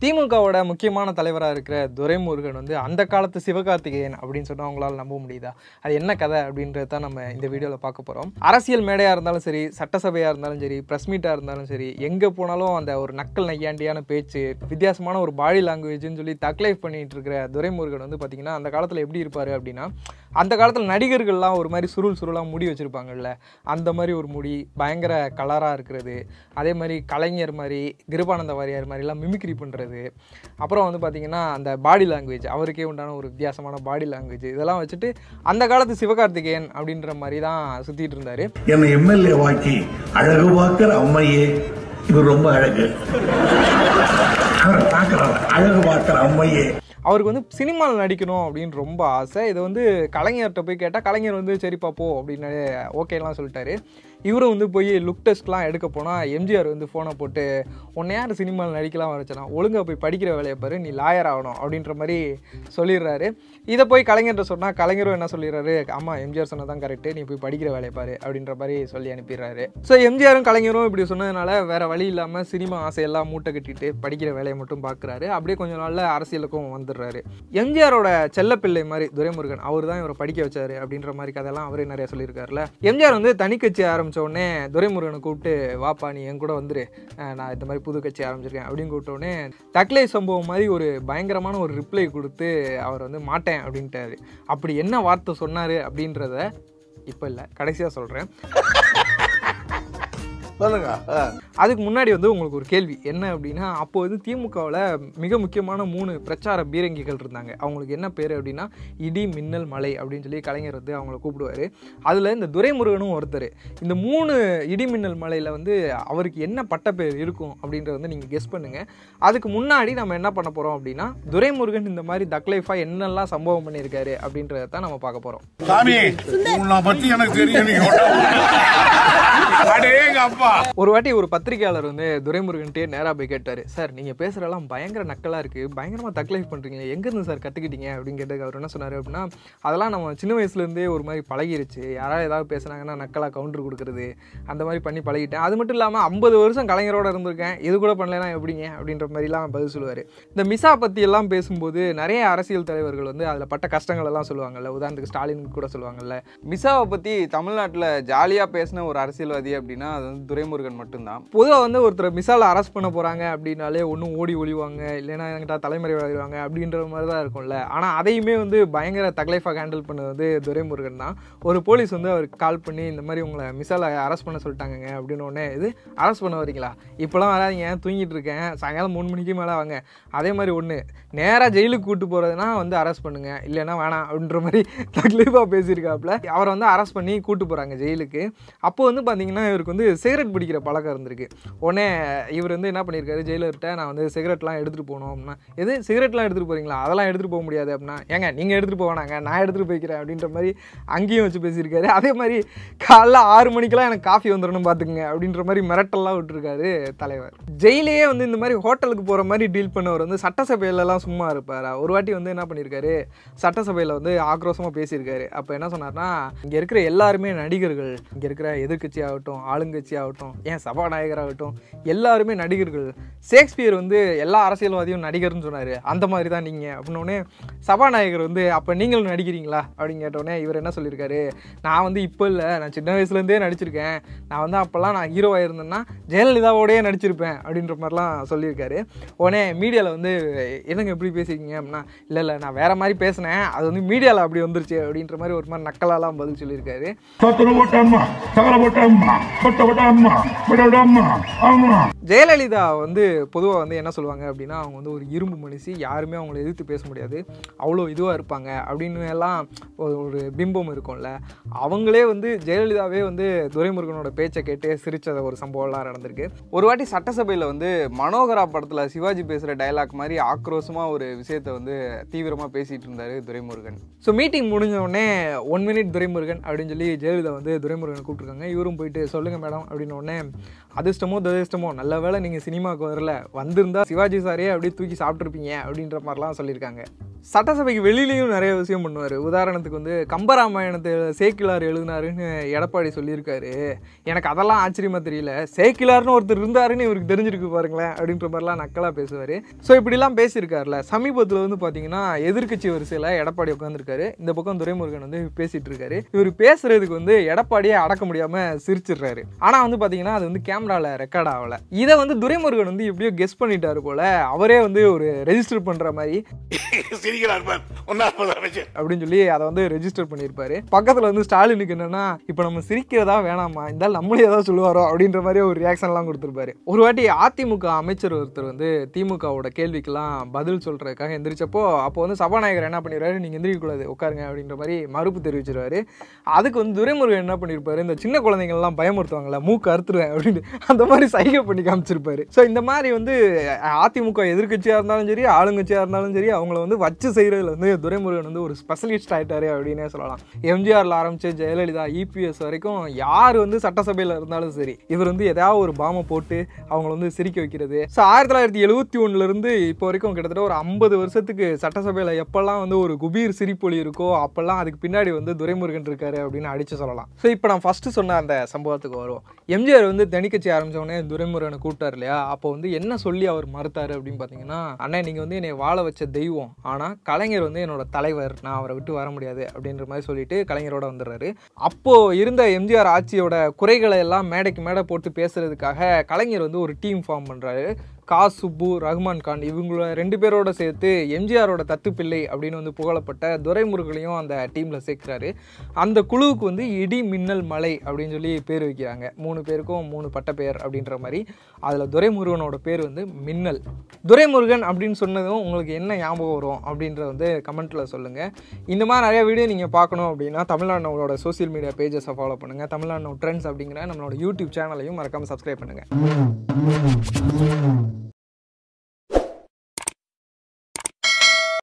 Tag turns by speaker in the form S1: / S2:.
S1: திமுகவோட முக்கியமான தலைவராக இருக்கிற துரைமுருகன் வந்து அந்த காலத்து சிவகார்த்திகேயன் அப்படின்னு சொன்னா அவங்களால நம்ப முடியுதா அது என்ன கதை அப்படின்றது தான் நம்ம இந்த வீடியோவில் பார்க்க போகிறோம் அரசியல் மேடையாக இருந்தாலும் சரி சட்டசபையாக இருந்தாலும் சரி ப்ரெஸ் மீட்டாக இருந்தாலும் சரி எங்கே போனாலும் அந்த ஒரு நக்கல் நையாண்டியான பேச்சு வித்தியாசமான ஒரு பாடி லாங்குவேஜ்னு சொல்லி தக்லைஃப் பண்ணிட்டு இருக்கிற துரைமுருகன் வந்து பார்த்தீங்கன்னா அந்த காலத்தில் எப்படி இருப்பார் அப்படின்னா அந்த காலத்தில் நடிகர்கள்லாம் ஒரு மாதிரி சுருள் சுருளாக முடி வச்சுருப்பாங்கல்ல அந்த மாதிரி ஒரு முடி பயங்கர கலராக இருக்கிறது அதே மாதிரி கலைஞர் மாதிரி கிருபானந்த வாரியார் மாதிரிலாம் மிமிக்ரி பண்ணுறது அப்புறம் வந்து பார்த்திங்கன்னா அந்த பாடி லாங்குவேஜ் அவருக்கே உண்டான ஒரு வித்தியாசமான பாடி லாங்குவேஜ் இதெல்லாம் வச்சுட்டு அந்த காலத்து சிவகார்த்திகேயன் அப்படின்ற மாதிரி தான் சுற்றிட்டு இருந்தார்
S2: என்னை எம்எல்ஏ வாக்கி அழகு பார்க்கிற அம்மையே இவர் ரொம்ப அழகு அவரை பார்க்கிறார் அழகு பார்க்கிற அம்மையே
S1: அவருக்கு வந்து சினிமாவில் நடிக்கணும் அப்படின்னு ரொம்ப ஆசை இதை வந்து கலைஞர்கிட்ட போய் கேட்டால் கலைஞர் வந்து சரிப்பா போ அப்படின்னு ஓகேலாம் சொல்லிட்டாரு இவரும் வந்து போய் லுக் டெஸ்ட்லாம் எடுக்க போனால் எம்ஜிஆர் வந்து ஃபோனை போட்டு உன்னை யார் சினிமாவில் நடிக்கலாம் வச்சனா ஒழுங்கா போய் படிக்கிற வேலையை பாரு நீ லாயர் ஆகணும் அப்படின்ற மாதிரி சொல்லிடுறாரு இதை போய் கலைஞர்கிட்ட சொன்னால் கலைஞரும் என்ன சொல்லிடுறாரு ஆமாம் எம்ஜிஆர் சொன்னதான் கரெக்டு நீ போய் படிக்கிற வேலையை பாரு அப்படின்ற மாதிரி சொல்லி அனுப்பிடுறாரு ஸோ எம்ஜிஆரும் கலைஞரும் இப்படி சொன்னதுனால வேற வழி இல்லாமல் சினிமா ஆசையெல்லாம் மூட்டை கட்டிட்டு படிக்கிற வேலையை மட்டும் பார்க்குறாரு அப்படியே கொஞ்ச நாளில் அரசியலுக்கும் வந்துடுறாரு எம்ஜிஆரோட செல்லப்பிள்ளை மாதிரி துரைமுருகன் அவர் தான் இவரை படிக்க வச்சாரு அப்படின்ற மாதிரி கதையெல்லாம் அவரே நிறைய சொல்லியிருக்காருல எம்ஜிஆர் வந்து தனி கட்சி ஆரம்பிச்ச உடனே துரைமுருகனை கூப்பிட்டு வாப்பா நீ என் கூட வந்துரு அஹ் நான் இந்த மாதிரி புது கட்சி ஆரம்பிச்சிருக்கேன் அப்படின்னு கூப்பிட்ட உடனே தக்லை சம்பவம் மாதிரி ஒரு பயங்கரமான ஒரு ரிப்ளை கொடுத்து அவர் வந்து மாட்டேன் அப்படின்ட்டாரு அப்படி என்ன வார்த்தை சொன்னார் அப்படின்றத இப்போ இல்லை கடைசியாக சொல்கிறேன்
S3: சொல்லுங்க ஆ.
S1: அதுக்கு முன்னாடி வந்து உங்களுக்கு ஒரு கேள்வி என்ன அப்படின்னா அப்போ வந்து திமுகவில் மிக முக்கியமான மூணு பிரச்சார பீரங்கிகள் இருந்தாங்க அவங்களுக்கு என்ன பேர் அப்படின்னா இடி மின்னல் மலை அப்படின்னு சொல்லி கலைஞர் வந்து அவங்கள கூப்பிடுவார் அதில் இந்த துரைமுருகனும் ஒருத்தர் இந்த மூணு இடி மின்னல் மலையில் வந்து அவருக்கு என்ன பட்டப்பேர் இருக்கும் அப்படின்றத வந்து நீங்கள் கெஸ் பண்ணுங்கள் அதுக்கு முன்னாடி நம்ம என்ன பண்ண போகிறோம் அப்படின்னா துரைமுருகன் இந்த மாதிரி தக்லைஃபாக என்னெல்லாம் சம்பவம் பண்ணியிருக்காரு அப்படின்றத தான் நம்ம பார்க்க போகிறோம்
S2: சாமி உன்னை பத்தி எனக்கு தெரியும் நீங்க அடேங்க அப்பா
S1: ஒரு வாட்டி ஒரு பத்திரிகையாளர் வந்து துரைமுருகன்ட்டே நேராக போய் கேட்டார் சார் நீங்கள் பேசுகிறலாம் பயங்கர நக்கலாக இருக்குது பயங்கரமாக தக்லைஃப் பண்ணுறீங்க எங்கேருந்து சார் கற்றுக்கிட்டீங்க அப்படின்னு கேட்டதுக்கு அவர் என்ன சொன்னார் அப்படின்னா அதெல்லாம் நம்ம சின்ன வயசுலேருந்தே ஒரு மாதிரி பழகிருச்சு யாராவது ஏதாவது பேசுனாங்கன்னா நக்கலாக கவுண்டர் கொடுக்குறது அந்த மாதிரி பண்ணி பழகிட்டேன் அது மட்டும் இல்லாமல் ஐம்பது வருஷம் கலைஞரோட இருந்திருக்கேன் இது கூட பண்ணலைன்னா எப்படிங்க அப்படின்ற மாதிரிலாம் பதில் சொல்லுவார் இந்த மிசா பற்றி எல்லாம் பேசும்போது நிறைய அரசியல் தலைவர்கள் வந்து அதில் பட்ட கஷ்டங்கள் எல்லாம் சொல்லுவாங்கல்ல உதாரணத்துக்கு ஸ்டாலின் கூட சொல்லுவாங்கல்ல
S3: மிசாவை பத்தி தமிழ்நாட்டுல ஜாலியா பேசின ஒரு அரசியல்வாதி அப்படின்னா அது வந்து துரைமுருகன் மட்டும்தான்
S1: பொதுவாக வந்து ஒருத்தர் மிசால அரெஸ்ட் பண்ண போகிறாங்க அப்படின்னாலே ஒன்றும் ஓடி ஒளிவாங்க இல்லைன்னா என்கிட்ட தலைமறை வளருவாங்க அப்படின்ற மாதிரி தான் இருக்கும்ல ஆனால் அதையுமே வந்து பயங்கர தக்லைஃபாக ஹேண்டில் பண்ணது வந்து துரைமுருகன் தான் ஒரு போலீஸ் வந்து அவருக்கு கால் பண்ணி இந்த மாதிரி உங்களை மிசால அரெஸ்ட் பண்ண சொல்லிட்டாங்கங்க அப்படின்னு உடனே இது அரெஸ்ட் பண்ண வரீங்களா இப்போலாம் வராதீங்க தூங்கிட்டு இருக்கேன் சாயங்காலம் மூணு மணிக்கு மேலே வாங்க அதே மாதிரி ஒன்று நேராக ஜெயிலுக்கு கூட்டு போகிறதுனா வந்து அரெஸ்ட் பண்ணுங்க இல்லைன்னா வேணாம் அப்படின்ற மாதிரி தக்லீஃபாக பேசியிருக்காப்புல அவரை வந்து அரெஸ்ட் பண்ணி கூட்டு போகிறாங்க ஜெயிலுக்கு அப்போ வந்து பார்த்தீங்கன்னா இவருக்கு வந்து சிகரெட் பிடிக்கிற பழக்கம் இருந்திருக்கு உடனே இவர் வந்து என்ன பண்ணியிருக்காரு ஜெயிலர்கிட்ட நான் வந்து சிகரெட்லாம் எடுத்துகிட்டு போகணும் அப்படின்னா எது சிகரெட்லாம் எடுத்துகிட்டு போகிறீங்களா அதெல்லாம் எடுத்துகிட்டு போக முடியாது அப்படின்னா ஏங்க நீங்கள் எடுத்துகிட்டு போவானாங்க நான் எடுத்துகிட்டு போய்க்கிறேன் அப்படின்ற மாதிரி அங்கேயும் வச்சு பேசியிருக்காரு அதே மாதிரி காலைல ஆறு மணிக்கெல்லாம் எனக்கு காஃபி வந்துடணும் பார்த்துக்குங்க அப்படின்ற மாதிரி மிரட்டல்லாம் விட்டுருக்காரு தலைவர் ஜெயிலேயே வந்து இந்த மாதிரி ஹோட்டலுக்கு போகிற மாதிரி டீல் பண்ணவர் வந்து சட்டசபையிலலாம் சும்மா இருப்பார் ஒரு வாட்டி வந்து என்ன பண்ணியிருக்காரு சட்டசபையில் வந்து ஆக்ரோஷமாக பேசியிருக்காரு அப்போ என்ன சொன்னார்னா இங்கே இருக்கிற எல்லாருமே நடிகர்கள் இங்கே இருக்கிற எதிர்க்கட்சி ஆகட்டும் ஆளுங்கட்சி ஆகட்டும் ஏன் சபாநாயகர் ஆகட்டும் எல்லாருமே நடிகர்கள் ஷேக்ஸ்பியர் வந்து எல்லா அரசியல்வாதியும் நடிகர்னு சொன்னார் அந்த மாதிரி தான் நீங்கள் அப்படின்னோடனே சபாநாயகர் வந்து அப்போ நீங்களும் நடிக்கிறீங்களா அப்படின்னு கேட்டோடனே இவர் என்ன சொல்லியிருக்காரு நான் வந்து இப்போ இல்லை நான் சின்ன வயசுலேருந்தே நடிச்சிருக்கேன் நான் வந்து அப்போல்லாம் நான் ஹீரோவாக இருந்தேன்னா ஜெயலலிதாவோடயே நடிச்சிருப்பேன் அப்படின்ற மாதிரிலாம் சொல்லியிருக்காரு உடனே மீடியாவில் வந்து என்னங்க எப்படி பேசிக்கிங்க அப்படின்னா இல்லை இல்லை நான் வேற மாதிரி பேசினேன் அது வந்து மீடியாவில் அப்படி வந்துருச்சு அப்படின்ற மாதிரி ஒரு மாதிரி நக்கலாலாம் பதில் சொல்லியிருக்காரு
S2: சத்துரு போட்டம்மா சகல போட்டம்மா கொட்ட போட்டம்மா விடம்மா ஆமா
S1: ஜெயலலிதா வந்து பொதுவாக வந்து என்ன சொல்லுவாங்க அப்படின்னா அவங்க வந்து ஒரு இரும்பு மனுஷி யாருமே அவங்கள எதிர்த்து பேச முடியாது அவ்வளோ இதுவாக இருப்பாங்க அப்படின்னு எல்லாம் ஒரு- ஒரு பிம்பம் இருக்கும்ல அவங்களே வந்து ஜெயலலிதாவே வந்து துரைமுருகனோட பேச்சை கேட்டு சிரிச்ச ஒரு சம்பவம்லாம் நடந்திருக்கு
S3: ஒரு வாட்டி சட்டசபையில வந்து மனோகரா படத்துல சிவாஜி பேசுற டயலாக் மாதிரி ஆக்ரோஷமா ஒரு விஷயத்த வந்து தீவிரமா பேசிட்டு இருந்தாரு துரைமுருகன்
S1: ஸோ மீட்டிங் முடிஞ்ச உடனே ஒன் மினிட் துரைமுருகன் அப்படின்னு சொல்லி ஜெயலலிதா வந்து துரைமுருகனை கூப்பிட்ருக்காங்க இவரும் போயிட்டு சொல்லுங்கள் மேடம் அப்படின்னு உடனே அதிர்ஷ்டமோ துரதிர்ஷ்டமோ நல்ல வேளை நீங்கள் சினிமாவுக்கு வரல வந்திருந்தா சிவாஜி சாரே அப்படியே தூக்கி சாப்பிட்ருப்பீங்க அப்படின்ற மாதிரிலாம் சொல்லியிருக்காங்க சட்டசபைக்கு வெளியிலையும் நிறைய விஷயம் பண்ணுவார் உதாரணத்துக்கு வந்து கம்பராமாயணத்தை சேக்கிலார் எழுதினாருன்னு எடப்பாடி சொல்லியிருக்காரு எனக்கு அதெல்லாம் ஆச்சரியமா தெரியல சேக்கிலார்னு ஒருத்தர் இருந்தாருன்னு இவருக்கு தெரிஞ்சிருக்கு பாருங்களேன் அப்படின்ற மாதிரிலாம் நக்கலாக பேசுவார் ஸோ இப்படிலாம் பேசியிருக்காருல சமீபத்தில் வந்து பார்த்தீங்கன்னா எதிர்க்கட்சி வரிசையில் எடப்பாடி உட்காந்துருக்காரு இந்த பக்கம் துரைமுருகன் வந்து பேசிட்டு இருக்காரு இவர் பேசுறதுக்கு வந்து எடப்பாடியே அடக்க முடியாமல் சிரிச்சிடுறாரு ஆனால் வந்து பார்த்தீங்கன்னா அது வந்து கேமராவில் ரெக்கார்ட் ஆகலை இதை வந்து துரைமுருகன் வந்து எப்படியோ கெஸ் பண்ணிட்டாரு போல அவரே வந்து ஒரு ரெஜிஸ்டர் பண்ணுற மாதிரி
S2: சிரிக்கிறார் பார் ஒன்னாவது அமைச்சர்
S1: அப்படின்னு சொல்லி அதை வந்து ரெஜிஸ்டர் பண்ணியிருப்பாரு பக்கத்தில் வந்து ஸ்டாலினுக்கு என்னன்னா இப்போ நம்ம சிரிக்கிறதா வேணாமா இந்த ஆள் நம்மளே ஏதாவது சொல்லுவாரோ அப்படின்ற மாதிரி ஒரு ரியாக்ஷன்லாம் கொடுத்துருப்பாரு ஒரு வாட்டி அதிமுக அமைச்சர் ஒருத்தர் வந்து திமுகவோட கேள்விக்கெல்லாம் பதில் சொல்றதுக்காக எந்திரிச்சப்போ அப்போ வந்து சபாநாயகர் என்ன பண்ணிடுறாரு நீங்கள் எந்திரிக்கக்கூடாது உட்காருங்க அப்படின்ற மாதிரி மறுப்பு தெரிவிச்சிருவாரு அதுக்கு வந்து துரைமுருகன் என்ன பண்ணியிருப்பாரு இந்த சின்ன குழந்தைங்கள்லாம் பயமுறுத்துவாங்கல்ல மூக்கு அறுத்துருவேன் அப்படின்னு அந்த மாதிரி சைகை பண்ணி காமிச்சிருப்பாரு ஸோ இந்த மாதிரி வந்து அதிமுக எதிர்க்கட்சியாக இருந்தாலும் சரி ஆளுங்கட்சியாக இருந்தாலும் சரி அவங்கள வந்து வச்சு செய்கிறதுல வந்து துரைமுருகன் வந்து ஒரு ஸ்பெஷலிஸ்ட் ஆயிட்டாரு அப்படின்னே சொல்லலாம் எம்ஜிஆர்ல ஆரம்பிச்சு ஜெயலலிதா இபிஎஸ் வரைக்கும் யார் வந்து சட்டசபையில் இருந்தாலும் சரி இவர் வந்து ஏதாவது ஒரு பாமை போட்டு அவங்கள வந்து சிரிக்க வைக்கிறது ஸோ ஆயிரத்தி தொள்ளாயிரத்தி எழுபத்தி ஒன்றுலேருந்து இப்போ வரைக்கும் கிட்டத்தட்ட ஒரு ஐம்பது வருஷத்துக்கு சட்டசபையில் எப்பெல்லாம் வந்து ஒரு குபீர் சிரிப்பொலி இருக்கோ அப்பெல்லாம் அதுக்கு பின்னாடி வந்து துரைமுருகன் இருக்காரு அப்படின்னு அடிச்சு சொல்லலாம் ஸோ இப்போ நான் ஃபர்ஸ்ட் சொன்ன அந்த சம்பவத்துக்கு வரும் எம்ஜிஆர் வந்து தனிக்கட்சி ஆரம்பிச்ச உடனே துரைமுருகனை கூப்பிட்டார் இல்லையா அப்போ வந்து என்ன சொல்லி அவர் மறுத்தாரு அப்படின்னு பார்த்தீங்கன்னா அண்ணா நீங்கள் வந்து என்னை வாழ வச்ச தெய்வம் ஆனால் கலைஞர் வந்து என்னோட தலைவர் நான் அவரை விட்டு வர முடியாது அப்படின்ற மாதிரி சொல்லிட்டு கலைஞரோட வந்துடுறாரு அப்போ இருந்த எம்ஜிஆர் ஆட்சியோட குறைகளை எல்லாம் மேடைக்கு மேடை போட்டு பேசுறதுக்காக கலைஞர் வந்து ஒரு டீம் ஃபார்ம் பண்றாரு கா சுப்பு ரஹ்மான் கான் இவங்கள ரெண்டு பேரோட சேர்த்து எம்ஜிஆரோட தத்துப்பிள்ளை அப்படின்னு வந்து புகழப்பட்ட துரைமுருகனையும் அந்த டீமில் சேர்க்குறாரு அந்த குழுவுக்கு வந்து இடி மின்னல் மலை அப்படின்னு சொல்லி பேர் வைக்கிறாங்க மூணு பேருக்கும் மூணு பட்ட பெயர் அப்படின்ற மாதிரி அதில் துரைமுருகனோட பேர் வந்து மின்னல் துரைமுருகன் அப்படின்னு சொன்னதும் உங்களுக்கு என்ன ஞாபகம் வரும் அப்படின்றத வந்து கமெண்ட்டில் சொல்லுங்கள் இந்த மாதிரி நிறைய வீடியோ நீங்கள் பார்க்கணும் அப்படின்னா தமிழ்நாடு சோஷியல் மீடியா பேஜஸை ஃபாலோ பண்ணுங்கள் தமிழ்நாடு ட்ரெண்ட்ஸ் அப்படிங்கிற நம்மளோட யூடியூப் சேனலையும் மறக்காமல் சப்ஸ்கிரைப் பண்ணுங்கள்